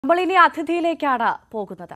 നമ്മൾ ഇനി അതിഥിയിലേക്കാണ് പോകുന്നത്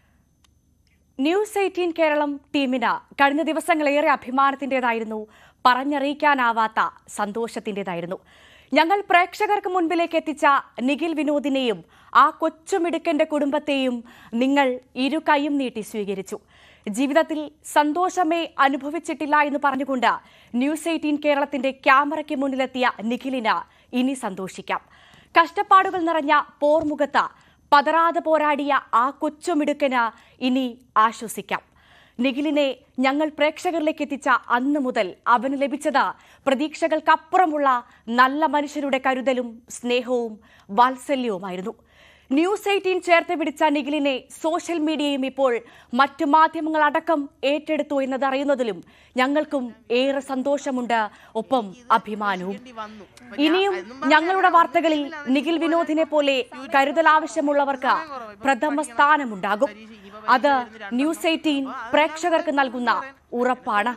ന്യൂസ് എയ്റ്റീൻ കേരളം ടീമിന് കഴിഞ്ഞ ദിവസങ്ങളേറെ അഭിമാനത്തിൻ്റെതായിരുന്നു പറഞ്ഞറിയിക്കാനാവാത്ത സന്തോഷത്തിൻ്റെതായിരുന്നു ഞങ്ങൾ പ്രേക്ഷകർക്ക് മുൻപിലേക്ക് എത്തിച്ച നിഖിൽ വിനോദിനെയും ആ കൊച്ചുമിടുക്കന്റെ കുടുംബത്തെയും നിങ്ങൾ ഇരു കൈയും നീട്ടി സ്വീകരിച്ചു ജീവിതത്തിൽ സന്തോഷമേ അനുഭവിച്ചിട്ടില്ല എന്ന് പറഞ്ഞുകൊണ്ട് ന്യൂസ് എയ്റ്റീൻ കേരളത്തിന്റെ ക്യാമറയ്ക്ക് മുന്നിലെത്തിയ നിഖിലിന് ഇനി സന്തോഷിക്കാം കഷ്ടപ്പാടുകൾ നിറഞ്ഞ പോർമുഖത്ത് പതറാതെ പോരാടിയ ആ കൊച്ചുമിടുക്കന് ഇനി ആശ്വസിക്കാം നിഖിലിനെ ഞങ്ങൾ പ്രേക്ഷകരിലേക്ക് എത്തിച്ച അന്ന് മുതൽ അവന് ലഭിച്ചത് പ്രതീക്ഷകൾക്കപ്പുറമുള്ള നല്ല മനുഷ്യരുടെ കരുതലും സ്നേഹവും വാത്സല്യവുമായിരുന്നു ന്യൂസ് എയ്റ്റീൻ ചേർത്ത് പിടിച്ച നിഖിലിനെ സോഷ്യൽ മീഡിയയും ഇപ്പോൾ മറ്റു മാധ്യമങ്ങളടക്കം ഏറ്റെടുത്തു എന്നതറിയുന്നതിലും ഞങ്ങൾക്കും ഏറെ സന്തോഷമുണ്ട് ഒപ്പം അഭിമാനവും ഇനിയും ഞങ്ങളുടെ വാർത്തകളിൽ നിഖിൽ വിനോദിനെ പോലെ കരുതൽ ആവശ്യമുള്ളവർക്ക് പ്രഥമ സ്ഥാനമുണ്ടാകും അത് ന്യൂസ് എയ്റ്റീൻ പ്രേക്ഷകർക്ക് നൽകുന്ന ഉറപ്പാണ്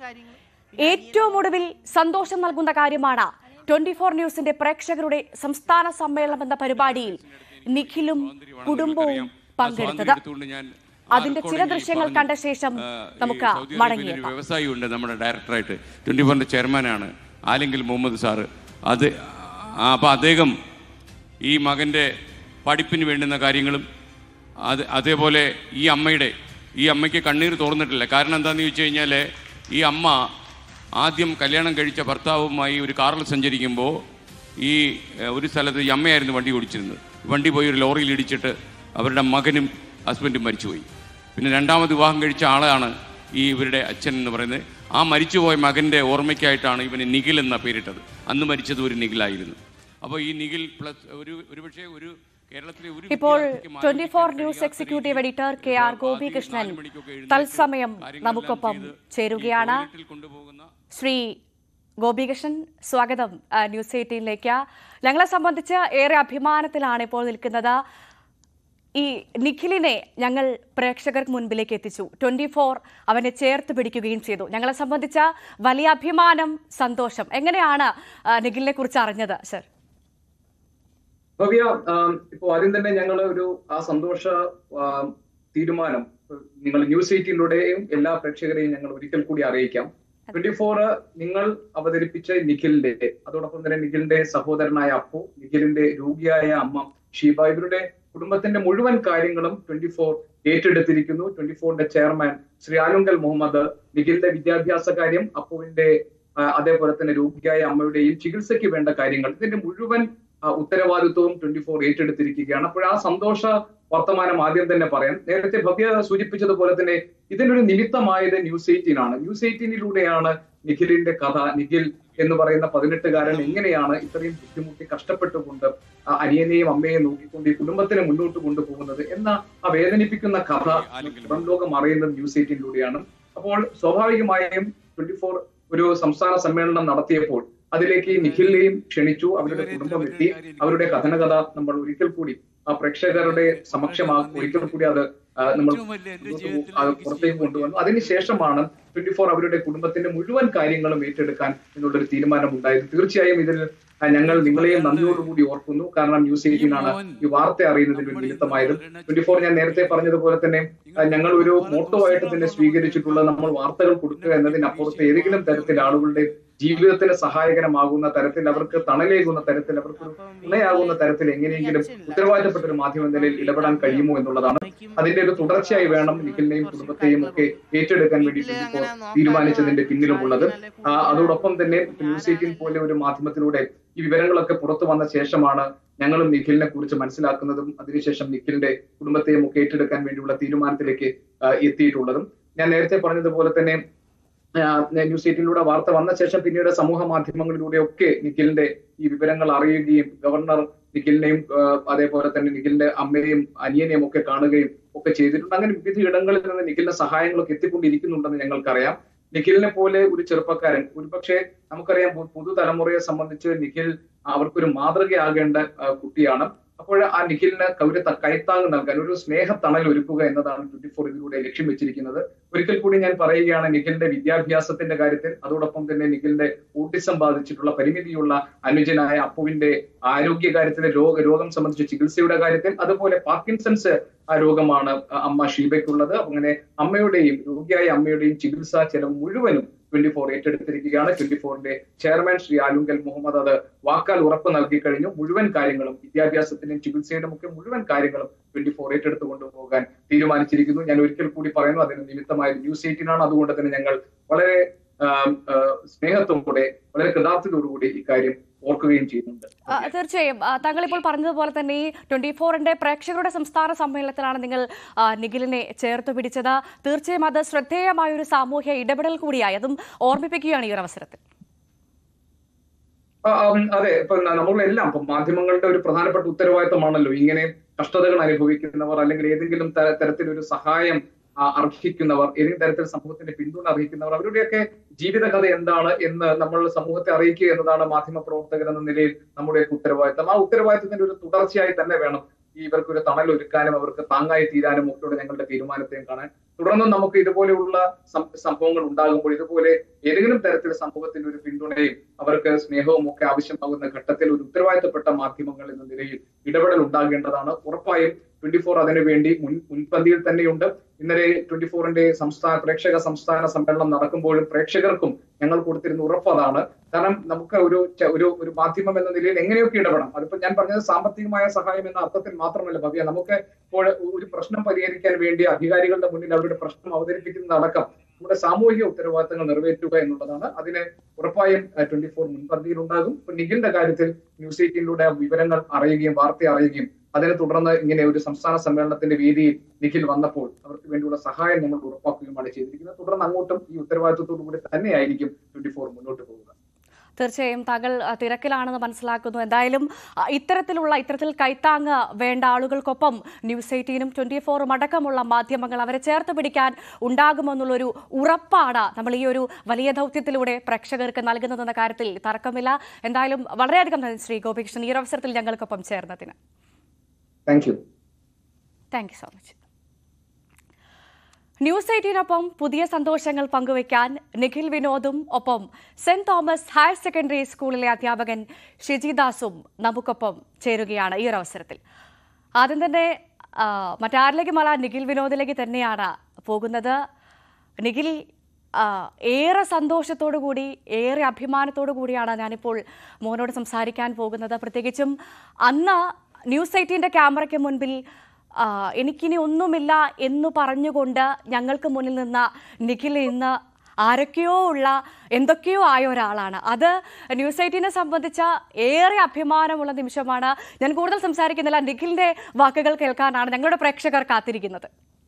ഏറ്റവും ഒടുവിൽ സന്തോഷം നൽകുന്ന കാര്യമാണ് ട്വന്റി ഫോർ ന്യൂസിന്റെ പ്രേക്ഷകരുടെ സംസ്ഥാന സമ്മേളനം എന്ന പരിപാടിയിൽ നിഖിലും കുടുംബവും പങ്കെടുത്തത് അതിന്റെ ചില ദൃശ്യങ്ങൾ കണ്ട ശേഷം നമുക്ക് മടങ്ങിയെത്താം വ്യവസായി ഉണ്ട് നമ്മുടെ ഡയറക്ടറായിട്ട് ട്വന്റി ഫോറിന്റെ ചെയർമാനാണ് ആലെങ്കിൽ മുഹമ്മദ് സാറ് അത് ആ, അപ്പൊ അദ്ദേഹം ഈ മകന്റെ പഠിപ്പിന് വേണ്ടുന്ന കാര്യങ്ങളും അത് അതേപോലെ ഈ അമ്മയുടെ ഈ അമ്മയ്ക്ക് കണ്ണീർ തോർന്നിട്ടില്ല കാരണം എന്താണെന്ന് ചോദിച്ചു കഴിഞ്ഞാൽ ഈ അമ്മ ആദ്യം കല്യാണം കഴിച്ച ഭർത്താവുമായി ഒരു കാറിൽ സഞ്ചരിക്കുമ്പോൾ ഈ ഏഹ്, ഒരു സ്ഥലത്ത് ഈ അമ്മയായിരുന്നു വണ്ടി ഓടിച്ചിരുന്നത് വണ്ടി പോയി ഒരു ലോറിയിൽ ഇടിച്ചിട്ട് അവരുടെ മകനും ഹസ്ബൻഡും മരിച്ചുപോയി പിന്നെ രണ്ടാമത് വിവാഹം കഴിച്ച ആളാണ് ഈ ഇവരുടെ അച്ഛൻ എന്ന് പറയുന്നത് ആ മരിച്ചുപോയ മകൻ്റെ ഓർമ്മയ്ക്കായിട്ടാണ് ഇവന് നിഖിൽ എന്ന പേരിട്ടത് അന്ന് മരിച്ചത് ഒരു നിഖിലായിരുന്നു അപ്പോൾ ഈ നിഖിൽ പ്ലസ് ഒരു ഒരുപക്ഷെ ഒരു കേരളത്തിലെ ഒരു ഇപ്പോൾ വിദ്യാർത്ഥിക്ക് ട്വന്റി ഫോർ മാനസിക ന്യൂസ് കഴിയാത്ത എക്സിക്യൂട്ടീവ് രീതിയിൽ എഡിറ്റർ കെ ആർ ഇപ്പോൾ ആദ്യം ഗോപികൃഷ്ണൻ നാല് മണിക്കൊക്കെ എഴുന്നേറ്റ് തത്സമയം കാര്യങ്ങളെല്ലാം നമുക്കൊപ്പം ചെയ്ത് ഈ ചേരുകയാണ് ടോയ്ലറ്റിൽ കൊണ്ടുപോകുന്ന ശ്രീ ഗോപികൃഷ്ണൻ സ്വാഗതം ആ, ന്യൂസ് എയ്റ്റീനിലേക്ക് ഞങ്ങളെ സംബന്ധിച്ച് ഏറെ അഭിമാനത്തിലാണ് ഇപ്പോൾ നിൽക്കുന്നത് ഈ നിഖിലിനെ ഞങ്ങൾ പ്രേക്ഷകർക്ക് മുൻപിലേക്ക് എത്തിച്ചു ട്വന്റി ഫോർ അവനെ ചേർത്ത് പിടിക്കുകയും ചെയ്തു ഞങ്ങളെ സംബന്ധിച്ച വലിയ അഭിമാനം സന്തോഷം എങ്ങനെയാണ് ആ, നിഖിലിനെ കുറിച്ച് അറിഞ്ഞത് സർ ഭവ്യ ആം, ഇപ്പോ ആദ്യം തന്നെ ഞങ്ങൾ ഒരു ആ സന്തോഷ ആം, തീരുമാനം നിങ്ങൾ ന്യൂസ് എയ്റ്റീനിലൂടെയും എല്ലാ പ്രേക്ഷകരെയും ഞങ്ങൾ ഒരിക്കൽ കൂടി അറിയിക്കാം ട്വന്റി ഫോർ നിങ്ങൾ അവതരിപ്പിച്ച നിഖിലിന്റെ അതോടൊപ്പം തന്നെ നിഖിലിന്റെ സഹോദരനായ അപ്പു നിഖിലിന്റെ രോഗിയായ അമ്മ ഷീബ ഇവരുടെ കുടുംബത്തിന്റെ മുഴുവൻ കാര്യങ്ങളും ട്വന്റി ഫോർ ഏറ്റെടുത്തിരിക്കുന്നു ട്വന്റി ഫോറിന്റെ ചെയർമാൻ ശ്രീ ആലുങ്കൽ മുഹമ്മദ് നിഖിലിന്റെ വിദ്യാഭ്യാസ കാര്യം അപ്പുവിന്റെ ആ, അതേപോലെ തന്നെ രോഗിയായ അമ്മയുടെയും ചികിത്സയ്ക്ക് വേണ്ട കാര്യങ്ങൾ ഇതിന്റെ മുഴുവൻ ആ, ഉത്തരവാദിത്വവും ട്വന്റി ഫോർ ഏറ്റെടുത്തിരിക്കുകയാണ് അപ്പോൾ ആ സന്തോഷ വർത്തമാനം ആദ്യം തന്നെ പറയാം നേരത്തെ ഭവ്യ സൂചിപ്പിച്ചതുപോലെ തന്നെ ഇതിനൊരു നിമിത്തമായത് ന്യൂസ് എയ്റ്റീൻ ആണ് ന്യൂസ് എയ്റ്റീനിലൂടെയാണ് നിഖിലിന്റെ കഥ നിഖിൽ എന്ന് പറയുന്ന പതിനെട്ടുകാരൻ എങ്ങനെയാണ് ഇത്രയും ബുദ്ധിമുട്ടി കഷ്ടപ്പെട്ടുകൊണ്ട് ആ അനിയനെയും അമ്മയെയും നോക്കിക്കൊണ്ട് ഈ കുടുംബത്തിനെ മുന്നോട്ട് കൊണ്ടുപോകുന്നത് എന്ന ആ വേദനിപ്പിക്കുന്ന കഥ പുറം ലോകം അറിയുന്നത് ന്യൂസ് എയ്റ്റീനിലൂടെയാണ് അപ്പോൾ സ്വാഭാവികമായും ട്വന്റി ഫോർ ഒരു സംസ്ഥാന സമ്മേളനം നടത്തിയപ്പോൾ അതിലേക്ക് നിഖിലിനെയും ക്ഷണിച്ചു അവരുടെ കുടുംബം എത്തി അവരുടെ കഥനകഥ നമ്മൾ ഒരിക്കൽ കൂടി ആ പ്രേക്ഷകരുടെ സമക്ഷമാ ഒരിക്കൽ കൂടി അത് ആ, നമ്മൾ മുന്നോട്ട് പോ- അത് പുറത്തേക്ക് കൊണ്ടുവന്നു അതിനുശേഷമാണ് ട്വന്റി ഫോർ അവരുടെ കുടുംബത്തിന്റെ മുഴുവൻ കാര്യങ്ങളും ഏറ്റെടുക്കാൻ എന്നുള്ളൊരു തീരുമാനം ഉണ്ടായത് തീർച്ചയായും ഇതിൽ ആ, ഞങ്ങൾ നിങ്ങളെയും നന്ദിയോടുകൂടി ഓർക്കുന്നു കാരണം ന്യൂസ് എയ്റ്റീൻ ആണ് ഈ വാർത്ത അറിയുന്നതിന് ഒരു നിമിത്തമായത് ട്വന്റി ഫോർ ഞാൻ നേരത്തെ പറഞ്ഞതുപോലെ തന്നെ ആ, ഞങ്ങൾ ഒരു മോട്ടോ ആയിട്ട് തന്നെ സ്വീകരിച്ചിട്ടുള്ള നമ്മൾ വാർത്തകൾ കൊടുക്കുക എന്നതിനപ്പുറത്ത് ഏതെങ്കിലും തരത്തിൽ ആളുകളുടെ ജീവിതത്തിന് സഹായകരമാകുന്ന തരത്തിൽ അവർക്ക് തണലേകുന്ന തരത്തിൽ അവർക്ക് ഒരു തുണയാകുന്ന തരത്തിൽ എങ്ങനെയെങ്കിലും ഉത്തരവാദിത്തപ്പെട്ട ഒരു മാധ്യമ നിലയിൽ ഇടപെടാൻ കഴിയുമോ എന്നുള്ളതാണ് അതിന്റെ ഒരു തുടർച്ചയായി വേണം നിഖിലിനെയും കുടുംബത്തെയും ഒക്കെ ഏറ്റെടുക്കാൻ വേണ്ടി ഇപ്പോൾ തീരുമാനിച്ചതിന്റെ പിന്നിലുമുള്ളത് ആ, അതോടൊപ്പം തന്നെ ന്യൂസ് എയ്റ്റീൻ പോലെ ഒരു മാധ്യമത്തിലൂടെ ഈ വിവരങ്ങളൊക്കെ പുറത്തു വന്ന ശേഷമാണ് ഞങ്ങളും നിഖിലിനെ കുറിച്ച് മനസ്സിലാക്കുന്നതും അതിനുശേഷം നിഖിലിന്റെ കുടുംബത്തെയും ഒക്കെ ഏറ്റെടുക്കാൻ വേണ്ടിയുള്ള തീരുമാനത്തിലേക്ക് ആ, എത്തിയിട്ടുള്ളതും ഞാൻ നേരത്തെ പറഞ്ഞതുപോലെ തന്നെ ആ, ന്യൂസ് എയ്റ്റീനിലൂടെ വാർത്ത വന്ന ശേഷം പിന്നീട് സമൂഹ മാധ്യമങ്ങളിലൂടെ ഒക്കെ നിഖിലിന്റെ ഈ വിവരങ്ങൾ അറിയുകയും ഗവർണർ നിഖിലിനെയും ആ, അതേപോലെ തന്നെ നിഖിലിന്റെ അമ്മയെയും അനിയനെയും ഒക്കെ കാണുകയും ഒക്കെ ചെയ്തിട്ടുണ്ട് അങ്ങനെ വിവിധ ഇടങ്ങളിൽ നിന്ന് നിഖിലിന്റെ സഹായങ്ങളൊക്കെ എത്തിക്കൊണ്ടിരിക്കുന്നുണ്ടെന്ന് ഞങ്ങൾക്കറിയാം നിഖിലിനെ പോലെ ഒരു ചെറുപ്പക്കാരൻ ഒരുപക്ഷെ നമുക്കറിയാം പു- പുതുതലമുറയെ സംബന്ധിച്ച് നിഖിൽ അവർക്കൊരു മാതൃകയാകേണ്ട ആ, കുട്ടിയാണ് അപ്പോൾ ആ നിഖിലിന് ഒരു ത- കൈത്താങ് നൽകാൻ ഒരു സ്നേഹത്തണൽ ഒരുക്കുക എന്നതാണ് ട്വന്റി ഫോർ ഇതിലൂടെ ലക്ഷ്യം വെച്ചിരിക്കുന്നത് ഒരിക്കൽ കൂടി ഞാൻ പറയുകയാണ് നിഖിലിന്റെ വിദ്യാഭ്യാസത്തിന്റെ കാര്യത്തിൽ അതോടൊപ്പം തന്നെ നിഖിലിന്റെ ഓട്ടിസം ബാധിച്ചിട്ടുള്ള പരിമിതിയുള്ള അനുജനായ അപ്പുവിന്റെ ആരോഗ്യ കാര്യത്തിലെ രോഗ രോഗം സംബന്ധിച്ച ചികിത്സയുടെ കാര്യത്തിൽ അതുപോലെ പാർക്കിൻസൺസ് ആ രോഗമാണ് അമ്മ ഷീബയ്ക്കുള്ളത് അങ്ങനെ അമ്മയുടെയും രോഗിയായ അമ്മയുടെയും ചികിത്സാ ചെലവ് മുഴുവനും ട്വന്റി ഫോർ ഏറ്റെടുത്തിരിക്കുകയാണ് ട്വന്റി ഫോറിന്റെ ചെയർമാൻ ശ്രീ ആലുങ്കൽ മുഹമ്മദ് അത് വാക്കാൽ ഉറപ്പ് നൽകി കഴിഞ്ഞു മുഴുവൻ കാര്യങ്ങളും വിദ്യാഭ്യാസത്തിന്റെയും ചികിത്സയുടെയും ഒക്കെ മുഴുവൻ കാര്യങ്ങളും ട്വന്റി ഫോർ ഏറ്റെടുത്ത് കൊണ്ടുപോകാൻ തീരുമാനിച്ചിരിക്കുന്നു ഞാൻ ഒരിക്കൽ കൂടി പറയുന്നു അതിന് നിമിത്തമായ ന്യൂസ് എയ്റ്റീനാണ് അതുകൊണ്ട് തന്നെ ഞങ്ങൾ വളരെ ആം, ആ, സ്നേഹത്തോടെ വളരെ കൃതാർത്ഥതയോടുകൂടി ഇക്കാര്യം ഓർക്കുകയും ചെയ്യുന്നുണ്ട് ആ, തീർച്ചയായും ആ, താങ്കൾ ഇപ്പോൾ പറഞ്ഞതുപോലെ തന്നെ ഈ ട്വന്റി ഫോറിന്റെ പ്രേക്ഷകരുടെ സംസ്ഥാന സമ്മേളനത്തിലാണ് നിങ്ങൾ ആ, നിഖിലിനെ ചേർത്ത് പിടിച്ചത് തീർച്ചയായും അത് ശ്രദ്ധേയമായ ഒരു സാമൂഹ്യ ഇടപെടൽ കൂടിയായി അതും ഓർമ്മിപ്പിക്കുകയാണ് ഈ ഒരു അവസരത്തിൽ ആ, ആം, അതെ ഇപ്പൊ ന- നമ്മളെല്ലാം ഇപ്പൊ മാധ്യമങ്ങളുടെ ഒരു പ്രധാനപ്പെട്ട ഉത്തരവാദിത്തമാണല്ലോ ഇങ്ങനെ കഷ്ടതകൾ അനുഭവിക്കുന്നവർ അല്ലെങ്കിൽ ഏതെങ്കിലും തര- തരത്തിലൊരു സഹായം ആ, അർഹിക്കുന്നവർ ഏതെങ്കിലും തരത്തിൽ സമൂഹത്തിന്റെ പിന്തുണ അർഹിക്കുന്നവർ അവരുടെയൊക്കെ ജീവിതകഥ എന്താണ് എന്ന് നമ്മൾ സമൂഹത്തെ അറിയിക്കുക എന്നതാണ് മാധ്യമ പ്രവർത്തകർ എന്ന നിലയിൽ നമ്മുടെയൊക്കെ ഉത്തരവാദിത്തം ആ ഉത്തരവാദിത്തത്തിന്റെ ഒരു തുടർച്ചയായി തന്നെ വേണം ഈ ഇവർക്ക് ഒരു തണൽ ഒരുക്കാനും അവർക്ക് താങ്ങായി തീരാനും ഒക്കെയുള്ള ഞങ്ങളുടെ തീരുമാനത്തെയും കാണാൻ തുടർന്നും നമുക്ക് ഇതുപോലെയുള്ള സം- സംഭവങ്ങൾ ഉണ്ടാകുമ്പോൾ ഇതുപോലെ ഏതെങ്കിലും തരത്തിൽ സമൂഹത്തിന്റെ ഒരു പിന്തുണയും അവർക്ക് സ്നേഹവും ഒക്കെ ആവശ്യമാകുന്ന ഘട്ടത്തിൽ ഒരു ഉത്തരവാദിത്തപ്പെട്ട മാധ്യമങ്ങൾ എന്ന നിലയിൽ ഇടപെടൽ ഉണ്ടാകേണ്ടതാണ് ഉറപ്പായും ട്വന്റി ഫോർ അതിനുവേണ്ടി മുൻ മുൻപന്തിയിൽ തന്നെയുണ്ട് ഇന്നലെ ട്വന്റി ഫോറിന്റെ സംസ്ഥാന പ്രേക്ഷക സംസ്ഥാന സമ്മേളനം നടക്കുമ്പോഴും പ്രേക്ഷകർക്കും ഞങ്ങൾ കൊടുത്തിരുന്ന ഉറപ്പ് അതാണ് കാരണം നമുക്ക് ഒരു ച- ഒരു ഒരു മാധ്യമം എന്ന നിലയിൽ എങ്ങനെയൊക്കെ ഇടപെടാം അതിപ്പോ ഞാൻ പറഞ്ഞത് സാമ്പത്തികമായ സഹായം എന്ന അർത്ഥത്തിൽ മാത്രമല്ല ഭവ്യ നമുക്ക് ഇപ്പോൾ ഒരു പ്രശ്നം പരിഹരിക്കാൻ വേണ്ടി അധികാരികളുടെ മുന്നിൽ അവരുടെ പ്രശ്നം അവതരിപ്പിക്കുന്നതടക്കം നമ്മുടെ സാമൂഹിക ഉത്തരവാദിത്തങ്ങൾ നിറവേറ്റുക എന്നുള്ളതാണ് അതിന് ഉറപ്പായും ട്വന്റി ഫോർ മുൻപന്തിയിൽ ഉണ്ടാകും ഇപ്പൊ നിഖിലിന്റെ കാര്യത്തിൽ ന്യൂസ് എയ്റ്റീനിലൂടെ വിവരങ്ങൾ അറിയുകയും വാർത്ത അറിയുകയും അതിനെ തുടർന്ന് ഇങ്ങനെ ഒരു സംസ്ഥാന സമ്മേളനത്തിന്റെ വേദിയിൽ നിഖിൽ വന്നപ്പോൾ അവർക്ക് വേണ്ടിയുള്ള സഹായം നമ്മൾ ഉറപ്പാക്കുകയുമാണ് ചെയ്തിരിക്കുന്നത് തുടർന്ന് അങ്ങോട്ടും ഈ ഉത്തരവാദിത്വത്തോടു കൂടി തന്നെയായിരിക്കും ട്വന്റി ഫോർ മുന്നോട്ട് പോകുക തീർച്ചയായും താങ്കൾ ആ, തിരക്കിലാണെന്ന് മനസ്സിലാക്കുന്നു എന്തായാലും ആ, ഇത്തരത്തിലുള്ള ഇത്തരത്തിൽ കൈത്താങ് വേണ്ട ആളുകൾക്കൊപ്പം ന്യൂസ് എയ്റ്റീനും ട്വന്റി ഫോറും അടക്കമുള്ള മാധ്യമങ്ങൾ അവരെ ചേർത്ത് പിടിക്കാൻ ഉണ്ടാകുമെന്നുള്ളൊരു ഉറപ്പാണ് നമ്മൾ ഈ ഒരു വലിയ ദൗത്യത്തിലൂടെ പ്രേക്ഷകർക്ക് നൽകുന്നതെന്ന കാര്യത്തിൽ തർക്കമില്ല എന്തായാലും വളരെയധികം നന്ദി ശ്രീ ഗോപികൃഷ്ണൻ ഈ ഒരു അവസരത്തിൽ ഞങ്ങൾക്കൊപ്പം ചേർന്നതിന് thank you thank you so much news എയ്റ്റീനൊപ്പം പുതിയ സന്തോഷങ്ങൾ പങ്കുവയ്ക്കാൻ നിഖിൽ വിനോദും ഒപ്പം സെന്റ് തോമസ് ഹയർ സെക്കൻഡറി സ്കൂളിലെ അധ്യാപകൻ ഷിജിദാസും നമുക്കൊപ്പം ചേരുകയാണ് ഈ ഒരു അവസരത്തിൽ ആദ്യം തന്നെ ആ, മറ്റാരിലേക്കുമല്ല നിഖിൽ വിനോദിലേക്ക് തന്നെയാണ് പോകുന്നത് നിഖിൽ ആ, ഏറെ സന്തോഷത്തോടു കൂടി ഏറെ അഭിമാനത്തോടു കൂടിയാണ് ഞാനിപ്പോൾ മോനോട് സംസാരിക്കാൻ പോകുന്നത് പ്രത്യേകിച്ചും അന്ന് ന്യൂസ് എയ്റ്റീൻ്റെ ക്യാമറയ്ക്ക് മുൻപിൽ ആ, എനിക്കിനി ഒന്നുമില്ല എന്ന് പറഞ്ഞുകൊണ്ട് ഞങ്ങൾക്ക് മുന്നിൽ നിന്ന നിഖിൽ ഇന്ന് ആരൊക്കെയോ ഉള്ള എന്തൊക്കെയോ ആയ ഒരാളാണ് അത് ന്യൂസ് എയ്റ്റീനെ സംബന്ധിച്ച ഏറെ അഭിമാനമുള്ള നിമിഷമാണ് ഞാൻ കൂടുതൽ സംസാരിക്കുന്നില്ല നിഖിലിന്റെ വാക്കുകൾ കേൾക്കാനാണ് ഞങ്ങളുടെ പ്രേക്ഷകർ കാത്തിരിക്കുന്നത്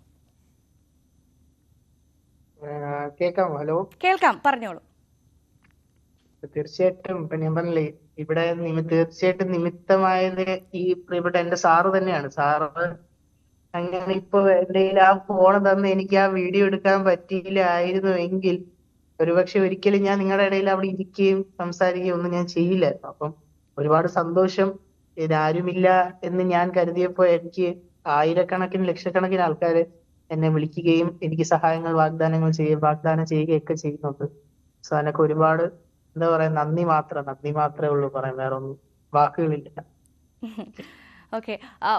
ആഹ് കേൾക്കാം ഹലോ കേൾക്കാം പറഞ്ഞോളൂ തീർച്ചയായിട്ടും ഇപ്പൊ ഞാൻ പറഞ്ഞില്ലേ ഇവിടെ നിമി തീർച്ചയായിട്ടും നിമിത്തമായത് ഈ പ്രിയപ്പെട്ട എന്റെ സാറ് തന്നെയാണ് സാറ് അങ്ങനെ ഇപ്പൊ എന്റെ കയ്യിൽ ആ ഫോൺ തന്ന് എനിക്ക് ആ വീഡിയോ എടുക്കാൻ പറ്റിയില്ലായിരുന്നു എങ്കിൽ ഒരുപക്ഷെ ഒരിക്കലും ഞാൻ നിങ്ങളുടെ ഇടയിൽ അവിടെ ഇരിക്കുകയും സംസാരിക്കുകയും ഒന്നും ഞാൻ ചെയ്യില്ലായിരുന്നു അപ്പം ഒരുപാട് സന്തോഷം ഇതാരുമില്ല എന്ന് ഞാൻ കരുതിയപ്പോ എനിക്ക് ആയിരക്കണക്കിന് ലക്ഷക്കണക്കിന് ആൾക്കാര് എന്നെ വിളിക്കുകയും എനിക്ക് സഹായങ്ങൾ വാഗ്ദാനങ്ങൾ ചെയ്യുക വാഗ്ദാനം ചെയ്യുകയൊക്കെ ചെയ്യുന്നുണ്ട് സോ അതിനൊക്കെ ഒരുപാട് എന്താ പറയാ നന്ദി മാത്രം നന്ദി മാത്രമേ ഉള്ളൂ പറയാൻ വേറെ ഒന്നും വാക്കുകളില്ല ഓക്കെ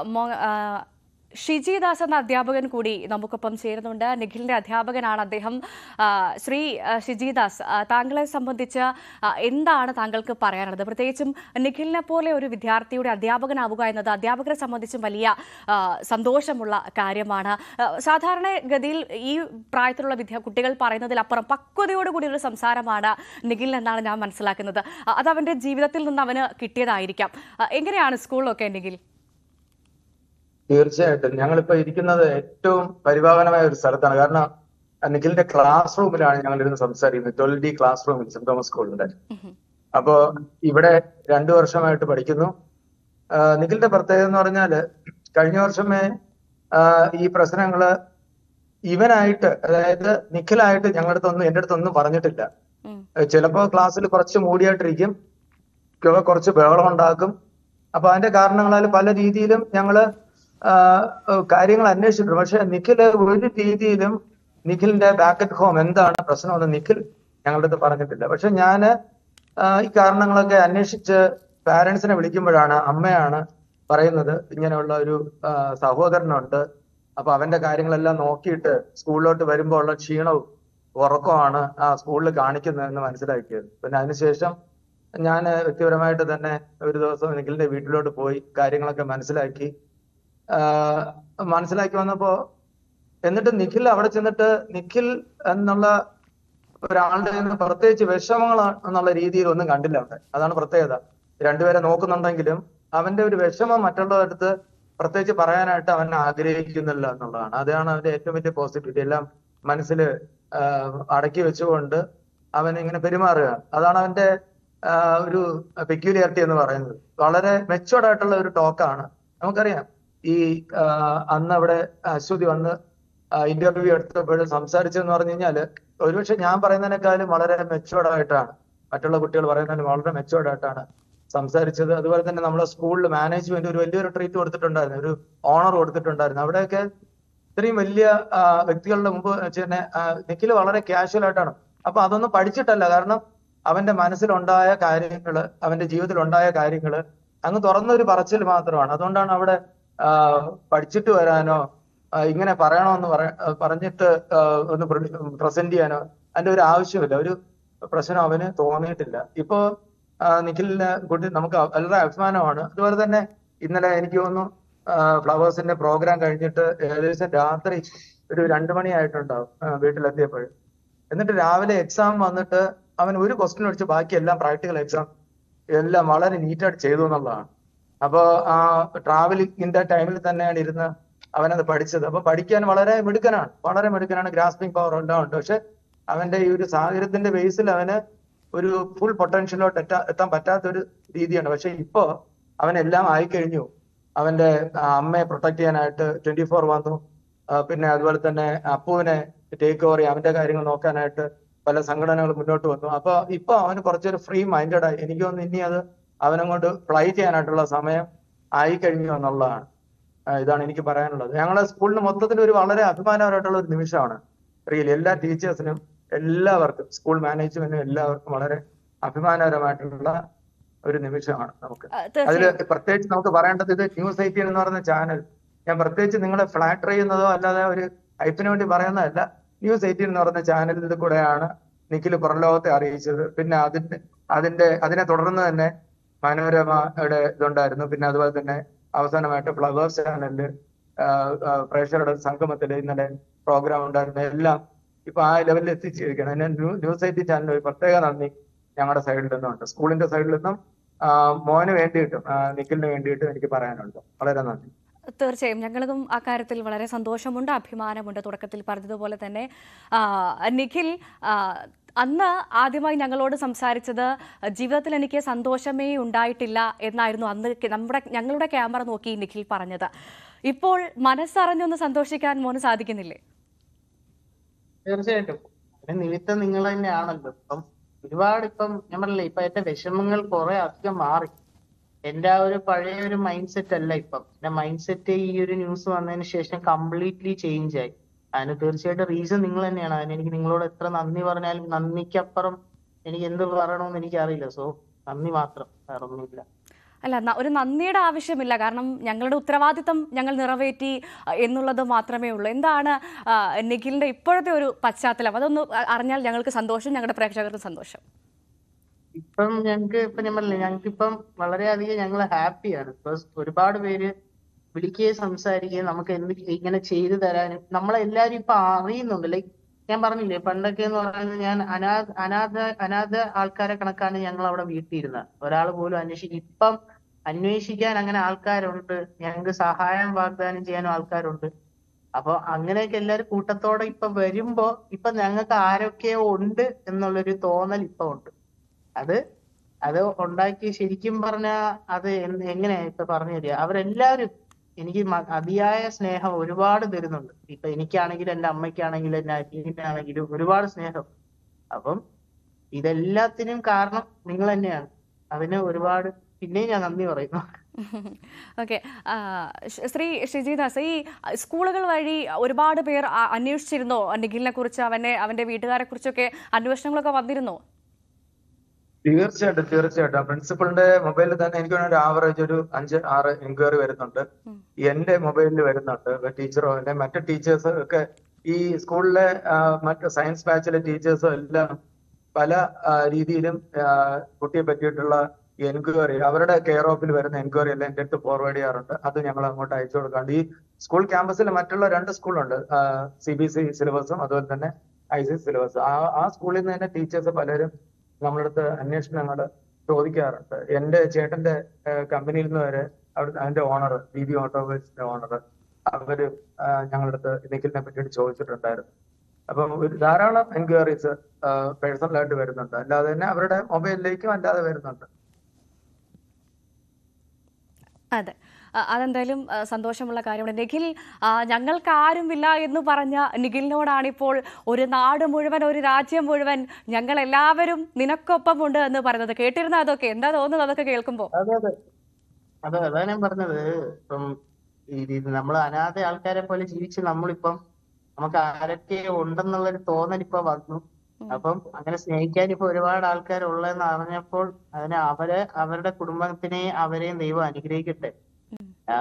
ഷിജി ദാസ് എന്ന അധ്യാപകൻ കൂടി നമുക്കൊപ്പം ചേരുന്നുണ്ട് നിഖിലിന്റെ അധ്യാപകനാണ് അദ്ദേഹം ആ, ശ്രീ ആ, ഷിജി ദാസ് ആ, താങ്കളെ സംബന്ധിച്ച് ആ, എന്താണ് താങ്കൾക്ക് പറയാനുള്ളത് പ്രത്യേകിച്ചും നിഖിലിനെ പോലെ ഒരു വിദ്യാർത്ഥിയുടെ അധ്യാപകനാവുക എന്നത് അധ്യാപകരെ സംബന്ധിച്ചും വലിയ ആ, സന്തോഷമുള്ള കാര്യമാണ് ആ, സാധാരണഗതിയിൽ ഈ പ്രായത്തിലുള്ള വിദ്യാ കുട്ടികൾ പറയുന്നതിലപ്പുറം പക്വതയോടുകൂടി ഒരു സംസാരമാണ് നിഖിൽ എന്നാണ് ഞാൻ മനസ്സിലാക്കുന്നത് ആ, അത് അവന്റെ ജീവിതത്തിൽ നിന്ന് അവന് കിട്ടിയതായിരിക്കാം ആ, എങ്ങനെയാണ് സ്കൂളിലൊക്കെ നിഖിൽ തീർച്ചയായിട്ടും ഞങ്ങളിപ്പോ ഇരിക്കുന്നത് ഏറ്റവും പരിപാവനമായ ഒരു സ്ഥലത്താണ് കാരണം നിഖിലിന്റെ ക്ലാസ് റൂമിലാണ് ഞങ്ങൾ ഇരുന്ന് സംസാരിക്കുന്നത് ട്വൽവ് ഡി ക്ലാസ് റൂമിൽ സെന്റ് തോമസ് സ്കൂളിന്റെ അപ്പോ ഇവിടെ രണ്ടു വർഷമായിട്ട് പഠിക്കുന്നു ആ, നിഖിലിന്റെ പ്രത്യേകത എന്ന് പറഞ്ഞാല് കഴിഞ്ഞ വർഷമേ ആ, ഈ പ്രശ്നങ്ങള് ഇവനായിട്ട് അതായത് നിഖിലായിട്ട് ഞങ്ങളുടെ അടുത്തൊന്നും എന്റെ അടുത്തൊന്നും പറഞ്ഞിട്ടില്ല ഉം. ചിലപ്പോ ക്ലാസ്സിൽ കുറച്ച് മൂടിയായിട്ടിരിക്കും ചിലപ്പോ കുറച്ച് ബഹളം ഉണ്ടാക്കും അപ്പൊ അതിന്റെ കാരണങ്ങളാൽ പല രീതിയിലും ഞങ്ങള് ആ, ഏഹ് കാര്യങ്ങൾ അന്വേഷിച്ചിട്ടുണ്ട് പക്ഷെ നിഖില് ഒരു രീതിയിലും നിഖിലിന്റെ ബാക്ക് അറ്റ് ഹോം എന്താണ് പ്രശ്നമെന്ന് നിഖിൽ ഞങ്ങളുടെ അടുത്ത് പറഞ്ഞിട്ടില്ല പക്ഷെ ഞാന് ആ, ഈ കാരണങ്ങളൊക്കെ അന്വേഷിച്ച് പാരന്റ്സിനെ വിളിക്കുമ്പോഴാണ് അമ്മയാണ് പറയുന്നത് ഇങ്ങനെയുള്ള ഒരു ആ, സഹോദരനുണ്ട് അപ്പൊ അവന്റെ കാര്യങ്ങളെല്ലാം നോക്കിയിട്ട് സ്കൂളിലോട്ട് വരുമ്പോൾ ഉള്ള ക്ഷീണവും ഉറക്കമാണ് ആ സ്കൂളിൽ കാണിക്കുന്നതെന്ന് മനസ്സിലാക്കിയത് പിന്നെ അതിനുശേഷം ഞാൻ വ്യക്തിപരമായിട്ട് തന്നെ ഒരു ദിവസം നിഖിലിന്റെ വീട്ടിലോട്ട് പോയി കാര്യങ്ങളൊക്കെ മനസ്സിലാക്കി ആഹ് മനസ്സിലാക്കി വന്നപ്പോ എന്നിട്ട് നിഖിൽ അവിടെ ചെന്നിട്ട് നിഖിൽ എന്നുള്ള ഒരാളുടെ നിന്ന് പ്രത്യേകിച്ച് വിഷമങ്ങൾ എന്നുള്ള രീതിയിൽ ഒന്നും കണ്ടില്ല അവിടെ അതാണ് പ്രത്യേകത രണ്ടുപേരെ നോക്കുന്നുണ്ടെങ്കിലും അവന്റെ ഒരു വിഷമം മറ്റുള്ളവരുടെ അടുത്ത് പ്രത്യേകിച്ച് പറയാനായിട്ട് അവൻ ആഗ്രഹിക്കുന്നില്ല എന്നുള്ളതാണ് അതാണ് അവന്റെ ഏറ്റവും വലിയ പോസിറ്റിവിറ്റി എല്ലാം മനസ്സിൽ അടക്കി വെച്ചുകൊണ്ട് അവൻ ഇങ്ങനെ പെരുമാറുക അതാണ് അവന്റെ ആഹ് ഒരു പെക്യൂലിയാരിറ്റി എന്ന് പറയുന്നത് വളരെ മെച്ചുവർഡ് ആയിട്ടുള്ള ഒരു ടോക്കാണ് നമുക്കറിയാം ഈ ആഹ് അന്ന് അവിടെ അശ്വതി വന്ന് ഇന്റർവ്യൂ എടുത്തപ്പോൾ സംസാരിച്ചെന്ന് പറഞ്ഞു കഴിഞ്ഞാല് ഒരുപക്ഷെ ഞാൻ പറയുന്നതിനേക്കാളും വളരെ മെച്ചുവർഡ് ആയിട്ടാണ് മറ്റുള്ള കുട്ടികൾ പറയുന്നതിന് വളരെ മെച്ചുവർഡ് ആയിട്ടാണ് സംസാരിച്ചത് അതുപോലെ തന്നെ നമ്മുടെ സ്കൂളിൽ മാനേജ്മെന്റ് ഒരു വലിയൊരു ട്രീറ്റ് കൊടുത്തിട്ടുണ്ടായിരുന്നു ഒരു ഓണർ കൊടുത്തിട്ടുണ്ടായിരുന്നു അവിടെയൊക്കെ ഇത്രയും വലിയ ആ, വ്യക്തികളുടെ മുമ്പ് വെച്ച് തന്നെ ആ, നിഖില് വളരെ കാഷ്വൽ ആയിട്ടാണ് അപ്പൊ അതൊന്നും പഠിച്ചിട്ടല്ല കാരണം അവന്റെ മനസ്സിലുണ്ടായ കാര്യങ്ങള് അവന്റെ ജീവിതത്തിൽ ഉണ്ടായ കാര്യങ്ങള് അങ്ങ് തുറന്നൊരു പറച്ചിൽ മാത്രമാണ് അതുകൊണ്ടാണ് അവിടെ ആ, പഠിച്ചിട്ട് വരാനോ ആ, ഇങ്ങനെ പറയണോന്ന് പറ ആ, പറഞ്ഞിട്ട് ആ, ഒന്ന് പ്രസന്റ് ചെയ്യാനോ അതിന്റെ ഒരു ആവശ്യമില്ല ഒരു പ്രശ്നം അവന് തോന്നിയിട്ടില്ല ഇപ്പോ ആ, നിഖിലിന് കുട്ടി നമുക്ക് വളരെ അഭിമാനമാണ് അതുപോലെ തന്നെ ഇന്നലെ എനിക്ക് തോന്നുന്നു ഫ്ലവേഴ്സിന്റെ പ്രോഗ്രാം കഴിഞ്ഞിട്ട് ഏകദേശം രാത്രി ഒരു രണ്ടു മണിയായിട്ടുണ്ടാവും ആ, വീട്ടിലെത്തിയപ്പോൾ എന്നിട്ട് രാവിലെ എക്സാം വന്നിട്ട് അവൻ ഒരു ക്വസ്റ്റ്യൻ ഒഴിച്ച് ബാക്കി എല്ലാം പ്രാക്ടിക്കൽ എക്സാം എല്ലാം വളരെ നീറ്റായിട്ട് ചെയ്തു എന്നുള്ളതാണ് അപ്പോ ആ ട്രാവലിംഗിന്റെ ടൈമിൽ തന്നെയാണ് ഇരുന്ന് അവനത് പഠിച്ചത് അപ്പൊ പഠിക്കാൻ വളരെ മിടുക്കനാണ് വളരെ മിടുക്കനാണ് ഗ്രാസ്പിംഗ് പവർ എല്ലാം ഉണ്ട് പക്ഷെ അവന്റെ ഈ ഒരു സാഹചര്യത്തിന്റെ ബേസിൽ അവന് ഒരു ഫുൾ പൊട്ടൻഷ്യലോട്ട് എത്താ എത്താൻ പറ്റാത്ത ഒരു രീതിയാണ് പക്ഷെ ഇപ്പോ അവനെല്ലാം ആയിക്കഴിഞ്ഞു അവന്റെ ആ, അമ്മയെ പ്രൊട്ടക്ട് ചെയ്യാനായിട്ട് ട്വന്റി ഫോർ വന്നു ആ, പിന്നെ അതുപോലെ തന്നെ അപ്പുവിനെ ടേക്ക് ഓവർ ചെയ്യാൻ അവന്റെ കാര്യങ്ങൾ നോക്കാനായിട്ട് പല സംഘടനകൾ മുന്നോട്ട് വന്നു അപ്പൊ ഇപ്പൊ അവന് കുറച്ചൊരു ഫ്രീ മൈൻഡഡ് ആയി എനിക്ക് തോന്നുന്നു ഇനി അത് അവനങ്ങോട്ട് ഫ്ലൈ ചെയ്യാനായിട്ടുള്ള സമയം ആയി കഴിഞ്ഞു എന്നുള്ളതാണ് ആ, ഇതാണ് എനിക്ക് പറയാനുള്ളത് ഞങ്ങളുടെ സ്കൂളിന് മൊത്തത്തിൽ ഒരു വളരെ അഭിമാനകരമായിട്ടുള്ള ഒരു നിമിഷമാണ് റിയലി എല്ലാ ടീച്ചേഴ്സിനും എല്ലാവർക്കും സ്കൂൾ മാനേജ്മെന്റിനും എല്ലാവർക്കും വളരെ അഭിമാനകരമായിട്ടുള്ള ഒരു നിമിഷമാണ് നമുക്ക് ആ, അതിൽ തീർച്ചയായും പ്രത്യേകിച്ച് നമുക്ക് പറയേണ്ടത് ഇത് ന്യൂസ് എയ്റ്റീൻ എന്ന് പറയുന്ന ചാനൽ ഞാൻ പ്രത്യേകിച്ച് നിങ്ങളെ ഫ്ലാറ്റർ ചെയ്യുന്നതോ അല്ലാതെ ഒരു ഹൈപ്പിന് വേണ്ടി പറയുന്നതല്ല ന്യൂസ് എയ്റ്റീൻ എന്ന് പറയുന്ന ചാനലിൽ കൂടെയാണ് നിഖിൽ പുറംലോകത്തെ അറിയിച്ചത് പിന്നെ അതിന്റെ അതിന്റെ അതിനെ തുടർന്ന് തന്നെ മനോരമയുടെ ഇതുണ്ടായിരുന്നു പിന്നെ അതുപോലെ തന്നെ അവസാനമായിട്ട് ഫ്ലവേഴ്സ് ചാനലില് പ്രേക്ഷകരുടെ സംഗമത്തിൽ ഇന്നലെ പ്രോഗ്രാം ഉണ്ടായിരുന്നു എല്ലാം ഇപ്പൊ ആ ലെവലിൽ എത്തിച്ചിരിക്കണം അതിന് ന്യൂ- ന്യൂസ് എയ്റ്റീൻ ചാനലിന് ഒരു പ്രത്യേക നന്ദി ഞങ്ങളുടെ സൈഡിൽ നിന്നുണ്ട് സ്കൂളിന്റെ സൈഡിൽ നിന്നും ആ, മോന് വേണ്ടിയിട്ടും ആ, നിഖിലിന് വേണ്ടിയിട്ടും എനിക്ക് പറയാനുണ്ട് വളരെ നന്ദി തീർച്ചയായും ഞങ്ങളതും അക്കാര്യത്തിൽ വളരെ സന്തോഷമുണ്ട് അഭിമാനമുണ്ട് തുടക്കത്തിൽ പറഞ്ഞതുപോലെ തന്നെ ആ, നിഖിൽ ആ, അന്ന് ആദ്യമായി ഞങ്ങളോട് സംസാരിച്ചത് ജീവിതത്തിൽ എനിക്ക് സന്തോഷമേ ഉണ്ടായിട്ടില്ല എന്നായിരുന്നു അന്ന് കെ- നമ്മുടെ ഞങ്ങളുടെ ക്യാമറ നോക്കി നിഖിൽ പറഞ്ഞത് ഇപ്പോൾ മനസ്സറിഞ്ഞൊന്ന് സന്തോഷിക്കാൻ മോന് സാധിക്കുന്നില്ലേ തീർച്ചയായിട്ടും അതിന് നിമിത്തം നിങ്ങൾ തന്നെയാണല്ലോ ഇപ്പം ഒരുപാട് ഇപ്പം ഞാൻ പറഞ്ഞില്ലേ ഇപ്പൊ എന്റെ വിഷമങ്ങൾ കുറെ അധികം മാറി എന്റെ ആ ഒരു പഴയ ഒരു മൈൻഡ് സെറ്റ് അല്ല ഇപ്പം എന്റെ മൈൻഡ് സെറ്റ് ഈ ഒരു ന്യൂസ് വന്നതിന് ശേഷം കംപ്ലീറ്റ്ലി ചേഞ്ച് ആയി അതിന് തീർച്ചയായിട്ടും റീസൺ നിങ്ങൾ തന്നെയാണ് അതിന് എനിക്ക് നിങ്ങളോട് എത്ര നന്ദി പറഞ്ഞാലും നന്ദിക്കപ്പുറം എനിക്ക് എന്ത് പറയണമെന്ന് എനിക്ക് അറിയില്ല സോ നന്ദി മാത്രം വേറെ ഒന്നുമില്ല അല്ല ന- ഒരു നന്ദിയുടെ ആവശ്യമില്ല കാരണം ഞങ്ങളുടെ ഉത്തരവാദിത്തം ഞങ്ങൾ നിറവേറ്റി അ, എന്നുള്ളത് മാത്രമേ ഉള്ളൂ എന്താണ് ആ, നിഖിലിന്റെ ഇപ്പോഴത്തെ ഒരു പശ്ചാത്തലം അതൊന്ന് അ- അറിഞ്ഞാൽ ഞങ്ങൾക്ക് സന്തോഷം ഞങ്ങളുടെ പ്രേക്ഷകർക്ക് സന്തോഷം ഇപ്പം ഞങ്ങക്ക് ഇപ്പൊ ഞാൻ പറഞ്ഞില്ലേ ഞങ്ങക്ക് ഇപ്പം വളരെയധികം ഞങ്ങൾ ഹാപ്പിയാണ് ബിക്കോസ് ഒരുപാട് പേര് വിളിക്കുകയും സംസാരിക്കുകയും നമുക്ക് എന്ത് ഇങ്ങനെ ചെയ്തു തരാനും നമ്മളെല്ലാരും ഇപ്പൊ അറിയുന്നുണ്ട് ലൈക്ക് ഞാൻ പറഞ്ഞില്ലേ പണ്ടൊക്കെ എന്ന് പറയുന്നത് ഞാൻ അനാഥ അനാഥ അനാഥ ആൾക്കാരെ കണക്കാണ് ഞങ്ങൾ അവിടെ വീട്ടിയിരുന്നത് ഒരാൾ പോലും അന്വേഷിക്കും ഇപ്പം അന്വേഷിക്കാൻ അങ്ങനെ ആൾക്കാരുണ്ട് ഞങ്ങൾക്ക് സഹായം വാഗ്ദാനം ചെയ്യാനും ആൾക്കാരുണ്ട് അപ്പൊ അങ്ങനെയൊക്കെ എല്ലാരും കൂട്ടത്തോടെ ഇപ്പൊ വരുമ്പോ ഇപ്പൊ ഞങ്ങൾക്ക് ആരൊക്കെയോ ഉണ്ട് എന്നുള്ളൊരു തോന്നൽ ഇപ്പൊ ഉണ്ട് അത് അത് ഉണ്ടാക്കി ശരിക്കും പറഞ്ഞ അത് എന്ത് എങ്ങനെയാ ഇപ്പൊ പറഞ്ഞു തരിക അവരെല്ലാവരും എനിക്ക് മ- അതിയായ സ്നേഹം ഒരുപാട് തരുന്നുണ്ട് ഇപ്പൊ എനിക്കാണെങ്കിലും എന്റെ അമ്മയ്ക്കാണെങ്കിലും എന്റെ അനിയനാണെങ്കിലും ഒരുപാട് സ്നേഹം അപ്പം ഇതെല്ലാത്തിനും കാരണം നിങ്ങൾ തന്നെയാണ് അതിന് ഒരുപാട് പിന്നെയും ഞാൻ നന്ദി പറയുന്നു ഓക്കെ ശ്രീ ഷിജിദാസ് ഈ സ്കൂളുകൾ വഴി ഒരുപാട് പേർ അ- അന്വേഷിച്ചിരുന്നോ നിഖിലിനെ കുറിച്ച് അവനെ അവന്റെ വീട്ടുകാരെ കുറിച്ചൊക്കെ അന്വേഷണങ്ങളൊക്കെ വന്നിരുന്നോ തീർച്ചയായിട്ടും തീർച്ചയായിട്ടും പ്രിൻസിപ്പളിന്റെ മൊബൈലിൽ തന്നെ എനിക്ക് ഒരു ആവറേജ് ഒരു അഞ്ച് ആറ് എൻക്വയറി വരുന്നുണ്ട് ഉം. എന്റെ മൊബൈലിൽ വരുന്നുണ്ട് ടീച്ചറോ അല്ലെ മറ്റു ടീച്ചേഴ്സ് ഒക്കെ ഈ സ്കൂളിലെ ആ, മറ്റ് സയൻസ് ബാച്ചിലെ ടീച്ചേഴ്സും എല്ലാം പല ആ, രീതിയിലും ആ, കുട്ടിയെ പറ്റിയിട്ടുള്ള എൻക്വയറി അവരുടെ കെയർ ഓഫിൽ വരുന്ന എൻക്വയറി എല്ലാം എന്റെ അടുത്ത് ഫോർവേഡ് ചെയ്യാറുണ്ട് അത് ഞങ്ങൾ അങ്ങോട്ട് അയച്ചു കൊടുക്കാറുണ്ട് ഈ സ്കൂൾ ക്യാമ്പസിൽ മറ്റുള്ള രണ്ട് സ്കൂളുണ്ട് സി ബി സി സിലബസും അതുപോലെ തന്നെ ഐ സി സിലബസ് ആ ആ സ്കൂളിൽ നിന്ന് തന്നെ ടീച്ചേഴ്സ് പലരും നമ്മളടുത്ത് അന്വേഷണങ്ങൾ ചോദിക്കാറുണ്ട് എന്റെ ചേട്ടന്റെ കമ്പനിയിൽ നിന്ന് വരെ അവിടെ അതിന്റെ ഓണർ ബി ബി ഓട്ടോമൊബൈൽസിന്റെ ഓണർ അവര് ആ, ഞങ്ങളുടെ അടുത്ത് നിഖിലിനെ പറ്റിയിട്ട് ചോദിച്ചിട്ടുണ്ടായിരുന്നു അപ്പം ഒരു ധാരാളം എൻക്വയറീസ് പേഴ്സണലായിട്ട് വരുന്നുണ്ട് അല്ലാതെ തന്നെ അവരുടെ മൊബൈലിലേക്കും അല്ലാതെ വരുന്നുണ്ട് അതെ അ- അതെന്തായാലും അ, സന്തോഷമുള്ള കാര്യമാണ് നിഖിൽ ആ, ഞങ്ങൾക്ക് ആരുമില്ല എന്ന് പറഞ്ഞ നിഖിലിനോടാണിപ്പോൾ ഒരു നാട് മുഴുവൻ ഒരു രാജ്യം മുഴുവൻ ഞങ്ങൾ എല്ലാവരും നിനക്കൊപ്പമുണ്ട് എന്ന് പറയുന്നത് കേട്ടിരുന്ന അതൊക്കെ എന്താ തോന്നുന്നത് അതൊക്കെ കേൾക്കുമ്പോൾ അതെ അതെ അതെ അതാ ഞാൻ പറഞ്ഞത് ഇപ്പം ഈ നമ്മൾ അനാഥ ആൾക്കാരെ പോലെ ജീവിച്ച് നമ്മളിപ്പം നമുക്ക് ആരൊക്കെ ഉണ്ടെന്നുള്ളൊരു തോന്നൽ ഇപ്പൊ വന്നു അപ്പം അങ്ങനെ സ്നേഹിക്കാൻ ഇപ്പൊ ഒരുപാട് ആൾക്കാർ ഉള്ളതെന്ന് അറിഞ്ഞപ്പോൾ അതിനെ അവരെ അവരുടെ കുടുംബത്തിനെ അവരെയും ദൈവം അനുഗ്രഹിക്കട്ടെ ആ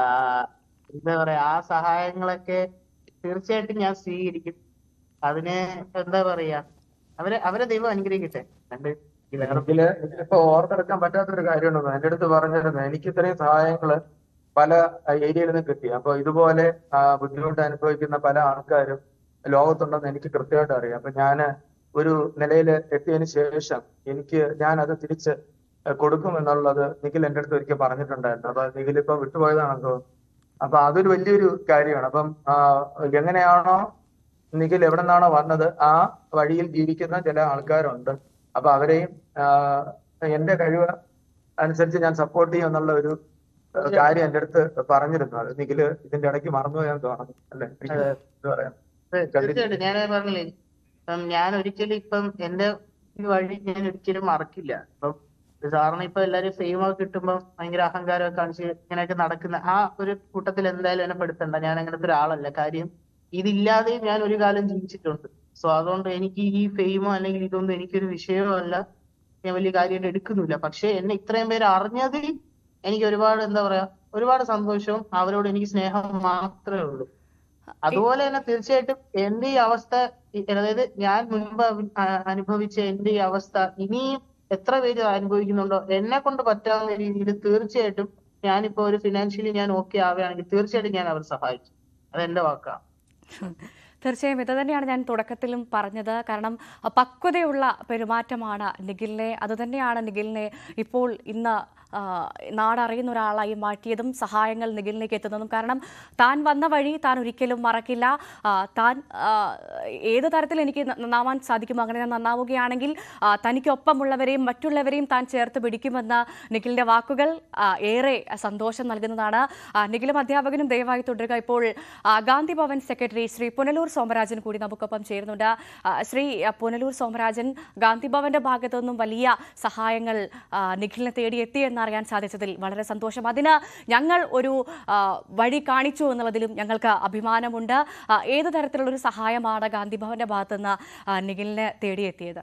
എന്താ പറയാ ആ സഹായങ്ങളൊക്കെ തീർച്ചയായിട്ടും ഞാൻ സ്വീകരിക്കും അതിന് എന്താ പറയാ അവരെ അവരെ ദൈവം അനുഗ്രഹിക്കട്ടെ രണ്ട് ഈ വേറെ ഇതില് ഇപ്പൊ ഓർത്തെടുക്കാൻ പറ്റാത്തൊരു കാര്യമുണ്ടെന്ന് എന്റെ അടുത്ത് പറഞ്ഞിരുന്നു എനിക്ക് ഇത്രയും സഹായങ്ങള് പല ഏരിയയിൽ നിന്ന് കിട്ടി അപ്പൊ ഇതുപോലെ ആ, ബുദ്ധിമുട്ട് അനുഭവിക്കുന്ന പല ആൾക്കാരും ലോകത്തുണ്ടെന്ന് എനിക്ക് കൃത്യമായിട്ട് അറിയാം അപ്പൊ ഞാന് ഒരു നിലയിൽ എത്തിയതിനു ശേഷം എനിക്ക് ഞാൻ അത് തിരിച്ച് കൊടുക്കും എന്നുള്ളത് നിഖിൽ എന്റെ അടുത്ത് ഒരിക്കൽ പറഞ്ഞിട്ടുണ്ടായിരുന്നു അപ്പൊ നിഖിൽ ഇപ്പൊ വിട്ടുപോയതാണെന്ന് തോന്നുന്നു അപ്പൊ അതൊരു വലിയൊരു കാര്യമാണ് അപ്പം ആ, എങ്ങനെയാണോ നിഖിൽ എവിടെ നിന്നാണോ വന്നത് ആ വഴിയിൽ ജീവിക്കുന്ന ചില ആൾക്കാരുണ്ട് അപ്പൊ അവരെയും ആ, എന്റെ കഴിവ് അനുസരിച്ച് ഞാൻ സപ്പോർട്ട് ചെയ്യും എന്നുള്ള ഒരു ആ, കാര്യം എന്റെ അടുത്ത് പറഞ്ഞിരുന്നു അത് നിഖില് ഇതിന്റെ ഇടയ്ക്ക് മറന്നുപോയാൻ തോന്നുന്നു അല്ലെ എനിക്ക് ഇത് പറയാം തീർച്ചയായിട്ടും ഞാൻ പറഞ്ഞില്ലേ ഇപ്പം ഞാൻ ഒരിക്കലും ഇപ്പം എന്റെ ഈ വഴി ഞാൻ ഒരിക്കലും മറക്കില്ല ഇപ്പം സാറിന് ഇപ്പൊ എല്ലാരും ഫെയിം ഒക്കെ കിട്ടുമ്പോൾ ഭയങ്കര അഹങ്കാരമൊക്കെ കാണിച്ച് ഇങ്ങനെയൊക്കെ നടക്കുന്ന ആ ഒരു കൂട്ടത്തിൽ എന്തായാലും എന്നെ പെടുത്തണ്ട ഞാൻ അങ്ങനത്തെ ഒരാളല്ല കാര്യം ഇതില്ലാതെയും ഞാൻ ഒരു കാലം ജീവിച്ചിട്ടുണ്ട് സോ അതുകൊണ്ട് എനിക്ക് ഈ ഫെയിമോ അല്ലെങ്കിൽ ഇതൊന്നും എനിക്കൊരു വിഷയമോ അല്ല ഞാൻ വലിയ കാര്യമായിട്ട് എടുക്കുന്നില്ല പക്ഷെ എന്നെ ഇത്രയും പേര് അറിഞ്ഞതിൽ എനിക്ക് ഒരുപാട് എന്താ പറയാ ഒരുപാട് സന്തോഷവും അവരോട് എനിക്ക് സ്നേഹം മാത്രമേ ഉള്ളൂ അതുപോലെ തന്നെ തീർച്ചയായിട്ടും എന്റെ ഈ അവസ്ഥ ഈ- അതായത് ഞാൻ മുൻപ് അവ- ആ- അനുഭവിച്ച എന്റെ ഈ അവസ്ഥ ഇനിയും എത്ര പേര് അനുഭവിക്കുന്നുണ്ടോ എന്നെ കൊണ്ട് പറ്റാവുന്ന രീതിയിൽ തീർച്ചയായിട്ടും ഞാനിപ്പോ ഒരു ഫിനാൻഷ്യലി ഞാൻ ഓക്കെ ആവുകയാണെങ്കിൽ തീർച്ചയായിട്ടും ഞാൻ അവരെ സഹായിക്കും അത് എന്റെ വാക്കാണ് തീർച്ചയായും ഇത് തന്നെയാണ് ഞാൻ തുടക്കത്തിലും പറഞ്ഞത് കാരണം അ, പക്വതയുള്ള പെരുമാറ്റമാണ് നിഖിലിനെ അതുതന്നെയാണ് നിഖിലിനെ ഇപ്പോൾ ഇന്ന് ആ, നാടറിയുന്ന ഒരാളായി മാറ്റിയതും സഹായങ്ങൾ നിഖിലിലേക്ക് എത്തുന്നതും കാരണം താൻ വന്ന വഴി താൻ ഒരിക്കലും മറക്കില്ല ആ, താൻ ആ, ഏത് തരത്തിൽ എനിക്ക് ന- നന്നാവാൻ സാധിക്കുമോ അങ്ങനെ ഞാൻ നന്നാവുകയാണെങ്കിൽ ആ, തനിക്കൊപ്പമുള്ളവരെയും മറ്റുള്ളവരെയും താൻ ചേർത്ത് പിടിക്കുമെന്ന നിഖിലിന്റെ വാക്കുകൾ ആ, ഏറെ സന്തോഷം നൽകുന്നതാണ് ആ, നിഖിലും അധ്യാപകനും ദയവായി തുടരുക ഇപ്പോൾ ആ, ഗാന്ധി ഭവൻ സെക്രട്ടറി ശ്രീ പുനലൂർ സോമരാജൻ കൂടി നമുക്കൊപ്പം ചേരുന്നുണ്ട് ആ, ശ്രീ ആ, പുനലൂർ സോമരാജൻ ഗാന്ധി ഭവന്റെ ഭാഗത്തു നിന്നും വലിയ സഹായങ്ങൾ ആ, നിഖിലിനെ തേടിയെത്തി എന്നറിയാൻ സാധിച്ചതിൽ വളരെ സന്തോഷം അതിന് ഞങ്ങൾ ഒരു ആ, വഴി കാണിച്ചു എന്നുള്ളതിലും ഞങ്ങൾക്ക് അഭിമാനമുണ്ട് ആ, ഏത് തരത്തിലുള്ള ഒരു സഹായമാണ് ഗാന്ധി ഭവന്റെ ഭാഗത്തു നിന്ന് ആ, നിഖിലിനെ തേടിയെത്തിയത്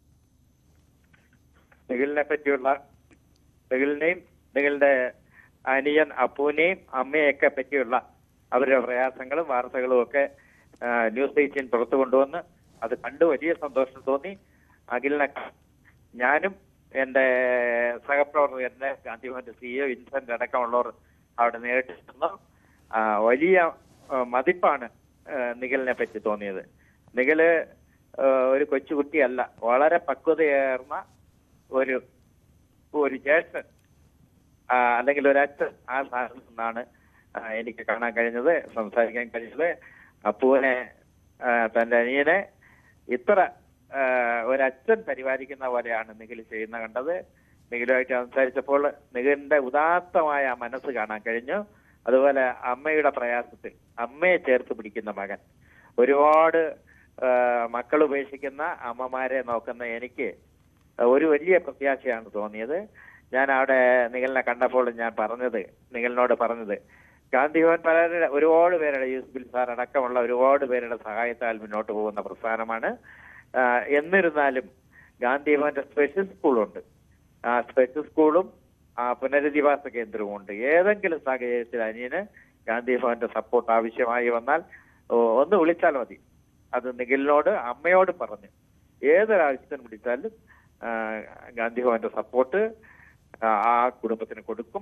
നിഖിലിനെ പറ്റിയുള്ള നിഖിലിനെയും നിഖിലിന്റെ അനിയൻ അപ്പുവിനെയും അമ്മയൊക്കെ പറ്റിയുള്ള അവരുടെ പ്രയാസങ്ങളും വാർത്തകളും ഒക്കെ ആ, ന്യൂസ് എയ്റ്റീൻ പുറത്തു കൊണ്ടുവന്ന് അത് കണ്ട് വലിയ സന്തോഷം തോന്നി അഖിലിനെ ക- ഞാനും എന്റെ സഹപ്രവർത്തകരുടെ ഗാന്ധിഭവന്റെ സിഇഒ വിൻസെന്റ് അടക്കമുള്ളവർ അവിടെ നേരിട്ട് ചെന്നു ആ, വലിയ ആ, മതിപ്പാണ് ആ, നിഖിലിനെ പറ്റി തോന്നിയത് നിഖില് ആ, ഒരു കൊച്ചുകുട്ടിയല്ല വളരെ പക്വതയേർന്ന ഒരു ഒരു ജ്യേഷ്ഠൻ ആ, അല്ലെങ്കിൽ ഒരു അച്ഛൻ ആ സ്ഥാനത്ത് നിന്നാണ് ആ, എനിക്ക് കാണാൻ കഴിഞ്ഞത് സംസാരിക്കാൻ കഴിഞ്ഞത് അപ്പുവിനെ ആ, തന്റെ അനിയനെ ഇത്ര ആ, ഒരു അച്ഛൻ പരിപാലിക്കുന്ന പോലെയാണ് നിഖിൽ ചെയ്യുന്ന കണ്ടത് നിഖിലുമായിട്ട് സംസാരിച്ചപ്പോൾ നിഖിലിന്റെ ഉദാത്തമായ ആ മനസ്സ് കാണാൻ കഴിഞ്ഞു അതുപോലെ അമ്മയുടെ പ്രയാസത്തിൽ അമ്മയെ ചേർത്ത് പിടിക്കുന്ന മകൻ ഒരുപാട് ആ, മക്കൾ ഉപേക്ഷിക്കുന്ന അമ്മമാരെ നോക്കുന്ന എനിക്ക് ഒരു വലിയ പ്രത്യാശയാണ് തോന്നിയത് ഞാൻ അവിടെ നിഖലിനെ കണ്ടപ്പോൾ ഞാൻ പറഞ്ഞത് നിഖലിനോട് പറഞ്ഞത് ഗാന്ധി ഭവൻ പലരുടെ ഒരുപാട് പേരുടെ യൂസ് ബിൽ സാർ അടക്കമുള്ള ഒരുപാട് പേരുടെ സഹായത്താൽ മുന്നോട്ട് പോകുന്ന പ്രസ്ഥാനമാണ് ആ, എന്നിരുന്നാലും ഗാന്ധി ഭവന്റെ സ്പെഷ്യൽ സ്കൂളുണ്ട് ആ സ്പെഷ്യൽ സ്കൂളും ആ പുനരധിവാസ കേന്ദ്രവുമുണ്ട് ഏതെങ്കിലും സാഹചര്യത്തിൽ അനിയന് ഗാന്ധി ഭവന്റെ സപ്പോർട്ട് ആവശ്യമായി വന്നാൽ ഓ, ഒന്ന് വിളിച്ചാൽ മതി അത് നിഖിലിനോട് അമ്മയോട് പറഞ്ഞു ഏതൊരാവശ്യത്തിനും വിളിച്ചാലും ആ, ഗാന്ധി ഭവന്റെ സപ്പോർട്ട് ആ കുടുംബത്തിന് കൊടുക്കും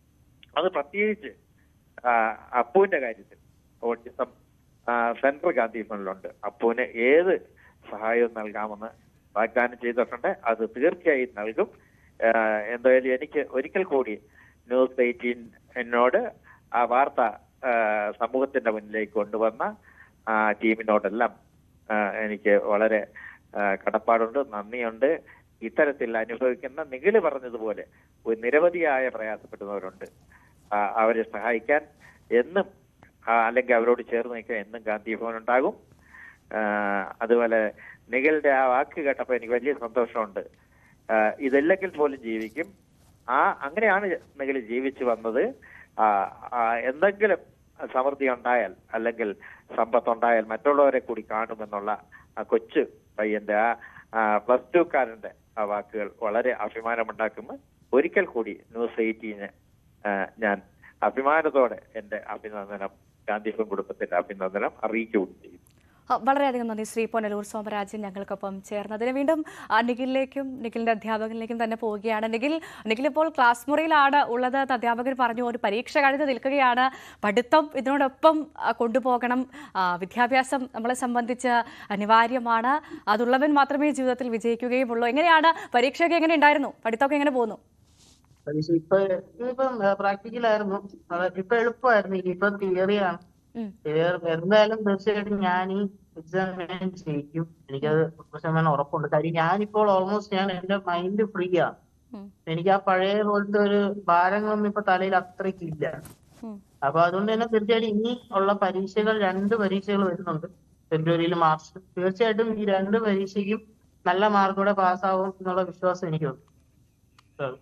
അത് പ്രത്യേകിച്ച് ആ, അപ്പുവിന്റെ കാര്യത്തിൽ ഓട്ടിസം സെൻട്രൽ ഗാന്ധി ഭവനിലുണ്ട് അപ്പുവിന് ഏത് സഹായവും നൽകാമെന്ന് വാഗ്ദാനം ചെയ്തിട്ടുണ്ട് അത് തീർച്ചയായും നൽകും ആ, എന്തായാലും എനിക്ക് ഒരിക്കൽ കൂടി ന്യൂസ് എയ്റ്റീൻ എന്നോട് ആ വാർത്ത ആ, സമൂഹത്തിന്റെ മുന്നിലേക്ക് കൊണ്ടുവന്ന ആ ടീമിനോടെല്ലാം ആ, എനിക്ക് വളരെ ആ, കടപ്പാടുണ്ട് നന്ദിയുണ്ട് ഇത്തരത്തിൽ അനുഭവിക്കുന്ന നിഖില് പറഞ്ഞതുപോലെ ഒരു നിരവധിയായ പ്രയാസപ്പെടുന്നവരുണ്ട് ആ, അവരെ സഹായിക്കാൻ എന്നും ആ, അല്ലെങ്കിൽ അവരോട് ചേർന്ന് നിൽക്കാൻ എന്നും ഗാന്ധി ഭവൻ ഉണ്ടാകും ആ, അതുപോലെ നിഖിലിന്റെ ആ വാക്ക് കേട്ടപ്പോൾ എനിക്ക് വലിയ സന്തോഷമുണ്ട് ആ, ഇതല്ലെങ്കിൽ പോലും ജീവിക്കും ആ അങ്ങനെയാണ് നിഖിൽ ജീവിച്ചു വന്നത് ആ, ആ, എന്തെങ്കിലും സമൃദ്ധി ഉണ്ടായാൽ അല്ലെങ്കിൽ സമ്പത്തുണ്ടായാൽ മറ്റുള്ളവരെ കൂടി കാണുമെന്നുള്ള ആ കൊച്ചു പയ്യന്റെ ആ പ്ലസ് ടുക്കാരന്റെ ആ വാക്കുകൾ വളരെ അഭിമാനമുണ്ടാക്കുന്നു ഒരിക്കൽ കൂടി ന്യൂസ് എയ്റ്റീന് ഞാൻ അഭിമാനത്തോടെ എന്റെ അഭിനന്ദനം ഗാന്ധിഭവൻ കുടുംബത്തിന്റെ അഭിനന്ദനം അറിയിക്കുകയും ചെയ്യും ആ, വളരെയധികം നന്ദി ശ്രീ പൊന്നലൂർ സോമരാജൻ ഞങ്ങൾക്കൊപ്പം ചേർന്നതിന് വീണ്ടും ആ, നിഖിലിലേക്കും നിഖിലിന്റെ അധ്യാപകനിലേക്കും തന്നെ പോവുകയാണ് നിഖിൽ നിഖിൽ ഇപ്പോൾ ക്ലാസ് മുറിയിലാണ് ഉള്ളത് എന്ന് അധ്യാപകർ പറഞ്ഞു ഒരു പരീക്ഷ കഴിഞ്ഞ് നിൽക്കുകയാണ് പഠിത്തം ഇതിനോടൊപ്പം ആ, കൊണ്ടുപോകണം ആ, വിദ്യാഭ്യാസം നമ്മളെ സംബന്ധിച്ച് അനിവാര്യമാണ് അതുള്ളവൻ മാത്രമേ ജീവിതത്തിൽ വിജയിക്കുകയുള്ളൂ എങ്ങനെയാണ് പരീക്ഷയൊക്കെ എങ്ങനെ ഉണ്ടായിരുന്നു പഠിത്തമൊക്കെ എങ്ങനെ പോകുന്നു പരീക്ഷ ഇപ്പൊ ഇപ്പം പ്രാക്ടിക്കലായിരുന്നു ഇപ്പൊ എളുപ്പമായിരുന്നു ഇപ്പൊ തിയറിയാണ് ഉം. എന്തായാലും തീർച്ചയായിട്ടും ഞാൻ ഈ എക്സാം ഞാൻ ജയിക്കും എനിക്കത് നൂറ് ശതമാനം ഉറപ്പുണ്ട് കാര്യം ഞാനിപ്പോൾ ഓൾമോസ്റ്റ് ഞാൻ എന്റെ മൈൻഡ് ഫ്രീ ആണ് ഉം. എനിക്ക് ആ പഴയ പോലത്തെ ഒരു ഭാരങ്ങളൊന്നും ഇപ്പൊ തലയിൽ അത്രയ്ക്ക് ഇല്ല ഉം. അപ്പൊ അതുകൊണ്ട് തന്നെ തീർച്ചയായിട്ടും ഇനി ഉള്ള പരീക്ഷകൾ രണ്ട് പരീക്ഷകൾ വരുന്നുണ്ട് ഫെബ്രുവരിയിൽ മാർച്ച് തീർച്ചയായിട്ടും ഈ രണ്ട് പരീക്ഷയ്ക്കും നല്ല മാർക്കോടെ പാസ്സാവും എന്നുള്ള വിശ്വാസം എനിക്കുണ്ട് ഉം.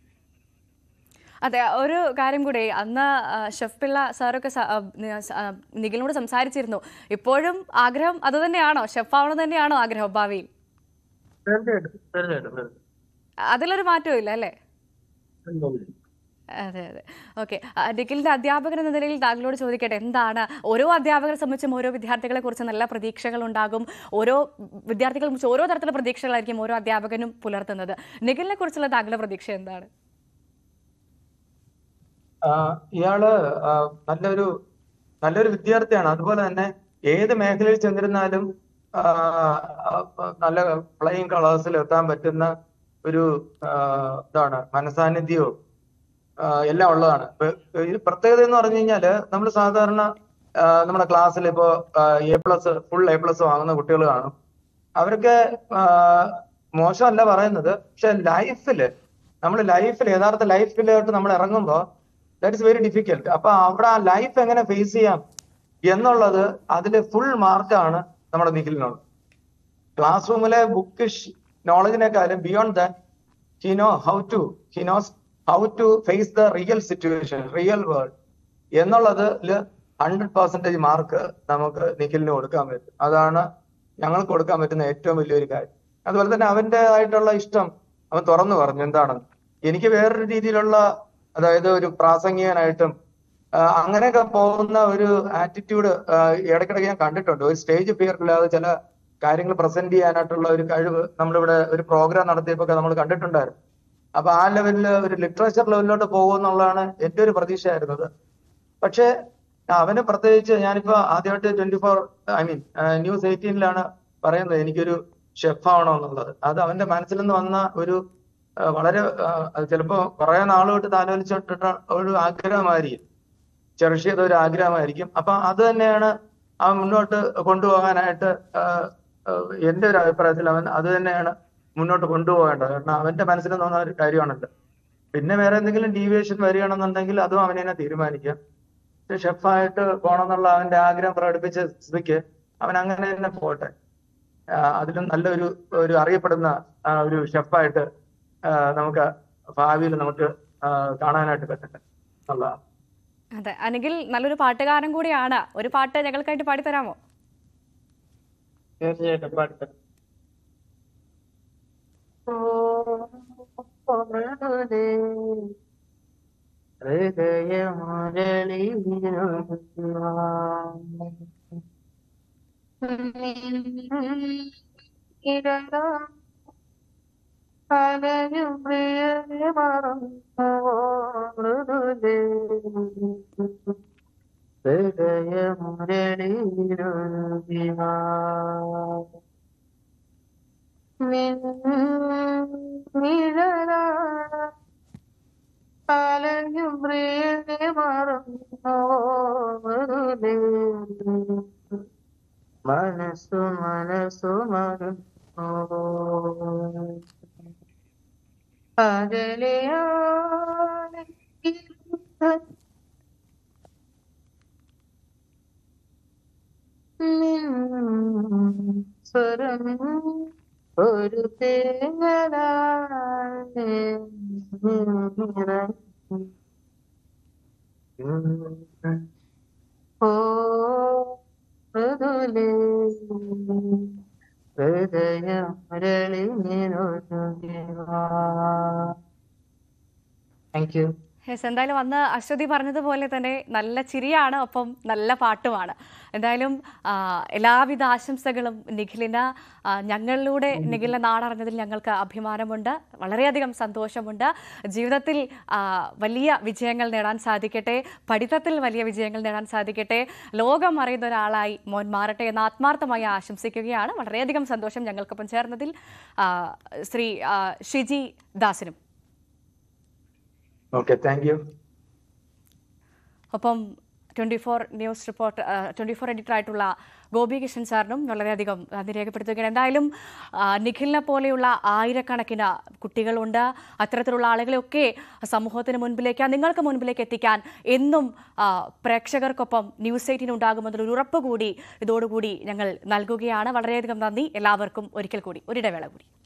അതെ ഒരു കാര്യം കൂടി അന്ന് ആ, ഷെഫ് പിള്ള സാറൊക്കെ സ- ആ, നി- സ- ആ, നിഖിലിനോട് സംസാരിച്ചിരുന്നു ഇപ്പോഴും ആഗ്രഹം അത് തന്നെയാണോ ഷെഫ് ആവണം തന്നെയാണോ ആഗ്രഹം ഭാവിയിൽ തീർച്ചയായിട്ടും തീർച്ചയായിട്ടും തീർച്ചയായിട്ടും. അതിലൊരു മാറ്റവും ഇല്ല അല്ലേ ഉം. അതെ അതെ ഓക്കെ നിഖിലിന്റെ അധ്യാപകൻ എന്ന നിലയിൽ താങ്കളോട് ചോദിക്കട്ടെ എന്താണ് ഓരോ അധ്യാപകരെ സംബന്ധിച്ചും ഓരോ വിദ്യാർത്ഥികളെ കുറിച്ച് നല്ല പ്രതീക്ഷകൾ ഉണ്ടാകും ഓരോ വിദ്യാർത്ഥികളെ കുറിച്ച് ഓരോ തരത്തിലുള്ള പ്രതീക്ഷകളായിരിക്കും ഓരോ അധ്യാപകനും പുലർത്തുന്നത് നിഖിലിനെ കുറിച്ചുള്ള താങ്കളുടെ പ്രതീക്ഷ എന്താണ് ആ, ഇയാള് ആ, നല്ലൊരു നല്ലൊരു വിദ്യാർത്ഥിയാണ് അതുപോലെ തന്നെ ഏത് മേഖലയിൽ ചെന്നിരുന്നാലും ആ, ആ, നല്ല ഫ്ലൈയിങ് കളേഴ്സിൽ എത്താൻ പറ്റുന്ന ഒരു ആ, ഇതാണ് മനസാന്നിധ്യവും ആ, എല്ലാം ഉള്ളതാണ് ഇപ്പൊ ഈ പ്രത്യേകത എന്ന് പറഞ്ഞു കഴിഞ്ഞാല് നമ്മൾ സാധാരണ ആ, നമ്മുടെ ക്ലാസ്സിൽ ഇപ്പോ A plus full A plus വാങ്ങുന്ന കുട്ടികൾ കാണും അവർക്ക് ആ, മോശമല്ല പറയുന്നത് പക്ഷെ ലൈഫില് നമ്മൾ ലൈഫിൽ യഥാർത്ഥ ലൈഫിലോട്ട് നമ്മൾ ഇറങ്ങുമ്പോൾ ദാറ്റ് ഇസ് വെരി ഡിഫിക്കൽട്ട് അപ്പൊ അവിടെ ആ ലൈഫ് എങ്ങനെ ഫേസ് ചെയ്യാം എന്നുള്ളത് അതിൽ ഫുൾ മാർക്കാണ് നമ്മുടെ നിഖിലിനുള്ളത് ക്ലാസ് റൂമിലെ ബുക്കിഷ് നോളജിനെക്കാളും beyond that he know how to he knows how to face the real situation real world എന്നുള്ളതിൽ ഹൺഡ്രഡ് പെർസെന്റേജ് മാർക്ക് നമുക്ക് നിഖിലിന് കൊടുക്കാൻ പറ്റും അതാണ് ഞങ്ങൾക്ക് കൊടുക്കാൻ പറ്റുന്ന ഏറ്റവും വലിയൊരു കാര്യം അതുപോലെ തന്നെ അവന്റേതായിട്ടുള്ള ഇഷ്ടം അവൻ തുറന്നു പറഞ്ഞു എന്താണെന്ന് എനിക്ക് വേറൊരു രീതിയിലുള്ള അതായത് ഒരു പ്രാസംഗികനായിട്ടും ആ, അങ്ങനെയൊക്കെ പോകുന്ന ഒരു ആറ്റിറ്റ്യൂഡ് ഇടയ്ക്കിടയ്ക്ക് ഞാൻ കണ്ടിട്ടുണ്ട് ഒരു സ്റ്റേജ് ഫിയർ ഇല്ലാതെ ചില കാര്യങ്ങൾ പ്രസന്റ് ചെയ്യാനായിട്ടുള്ള ഒരു കഴിവ് നമ്മളിവിടെ ഒരു പ്രോഗ്രാം നടത്തിയപ്പോ നമ്മൾ കണ്ടിട്ടുണ്ടായിരുന്നു അപ്പൊ ആ ലെവലിൽ ഒരു ലിറ്ററേച്ചർ ലെവലിലോട്ട് പോകുമെന്നുള്ളതാണ് എന്റെ ഒരു പ്രതീക്ഷയായിരുന്നത് പക്ഷേ അവന് പ്രത്യേകിച്ച് ഞാനിപ്പോ ആദ്യമായിട്ട് twenty four I mean news എയ്റ്റീനിലാണ് പറയുന്നത് എനിക്കൊരു ഷെഫ് ആവണമെന്നുള്ളത് അത് അവന്റെ മനസ്സിൽ നിന്ന് വന്ന ഒരു ആ, വളരെ ആ, അത് ചിലപ്പോ കുറെ നാൾ തൊട്ട് താലോലിച്ചിട്ടിട്ട ഒരു ആഗ്രഹമായിരിക്കും ചെറിഷ് ചെയ്ത ഒരു ആഗ്രഹമായിരിക്കും അപ്പൊ അത് തന്നെയാണ് അവൻ മുന്നോട്ട് കൊണ്ടുപോകാനായിട്ട് ആ, ആ, എന്റെ ഒരു അഭിപ്രായത്തിൽ അവൻ അത് തന്നെയാണ് മുന്നോട്ട് കൊണ്ടുപോകേണ്ടത് കാരണം അവന്റെ മനസ്സിൽ തോന്നുന്ന ഒരു കാര്യമാണല്ലോ പിന്നെ വേറെ എന്തെങ്കിലും ഡീവിയേഷൻ വരികയാണെന്നുണ്ടെങ്കിൽ അതും അവനെ തന്നെ തീരുമാനിക്കാം പക്ഷെ ഷെഫായിട്ട് പോകണമെന്നുള്ള അവന്റെ ആഗ്രഹം പ്രകടിപ്പിച്ച സ്ഥിതിക്ക് അവൻ അങ്ങനെ തന്നെ പോട്ടെ ആ, അതിലും നല്ലൊരു ഒരു അറിയപ്പെടുന്ന ആ, ഒരു ഷെഫായിട്ട് ആ, നമുക്ക് ഭാവിയിൽ നമുക്ക് ആ, കാണാനായിട്ട് പറ്റട്ടെ എന്നുള്ളതാണ് അതെ അനിഖിൽ നല്ലൊരു പാട്ടുകാരൻ കൂടിയാണ് ഒരു പാട്ട് ഞങ്ങൾക്കായിട്ട് പാടിത്തരാമോ തീർച്ചയായിട്ടും പാടിത്തരാം ഹൃദയമുരളിരുതിവാ അലഞ്ഞും പ്രിയനെ മറന്നോ മനസ്സു മനസ്സു മറന്നോ അകലെയാണ് സ്വരം ഒരു തേങ്ങലാണ് ഓ മൃദുലേ ഹൃദയം മുരളി താങ്ക് യു യെസ് എന്തായാലും അന്ന് അശ്വതി പറഞ്ഞതുപോലെ തന്നെ നല്ല ചിരിയാണ് ഒപ്പം നല്ല പാട്ടുമാണ് എന്തായാലും ആ, എല്ലാവിധ ആശംസകളും നിഖിലിന് ആ, ഞങ്ങളിലൂടെ നിഖിലിനെ നാടറിഞ്ഞതിൽ ഞങ്ങൾക്ക് അഭിമാനമുണ്ട് വളരെയധികം സന്തോഷമുണ്ട് ജീവിതത്തിൽ ആ, വലിയ വിജയങ്ങൾ നേടാൻ സാധിക്കട്ടെ പഠിത്തത്തിൽ വലിയ വിജയങ്ങൾ നേടാൻ സാധിക്കട്ടെ ലോകം അറിയുന്ന ഒരാളായി മോൻ മാറട്ടെ എന്ന് ആത്മാർത്ഥമായി ആശംസിക്കുകയാണ് വളരെയധികം സന്തോഷം ഞങ്ങൾക്കൊപ്പം ചേർന്നതിൽ ആ, ശ്രീ ആ, ഷിജി ദാസിനും ഓക്കെ താങ്ക് യു ഒപ്പം twenty four news report twenty four എഡിറ്ററായിട്ടുള്ള ഗോപി കിഷൻ സാറിനും വളരെയധികം നന്ദി രേഖപ്പെടുത്തുകയാണ് എന്തായാലും ആ, നിഖിലിനെ പോലെയുള്ള ആയിരക്കണക്കിന് കുട്ടികളുണ്ട് അത്തരത്തിലുള്ള ആളുകളെയൊക്കെ സമൂഹത്തിന് മുൻപിലേക്ക് നിങ്ങൾക്ക് മുൻപിലേക്ക് എത്തിക്കാൻ എന്നും ആ, പ്രേക്ഷകർക്കൊപ്പം ന്യൂസ് എയ്റ്റീൻ ഉണ്ടാകുമെന്നൊരു ഉറപ്പ് കൂടി ഇതോടുകൂടി ഞങ്ങൾ നൽകുകയാണ് വളരെയധികം നന്ദി എല്ലാവർക്കും ഒരിക്കൽ കൂടി ഒരിടവേള കൂടി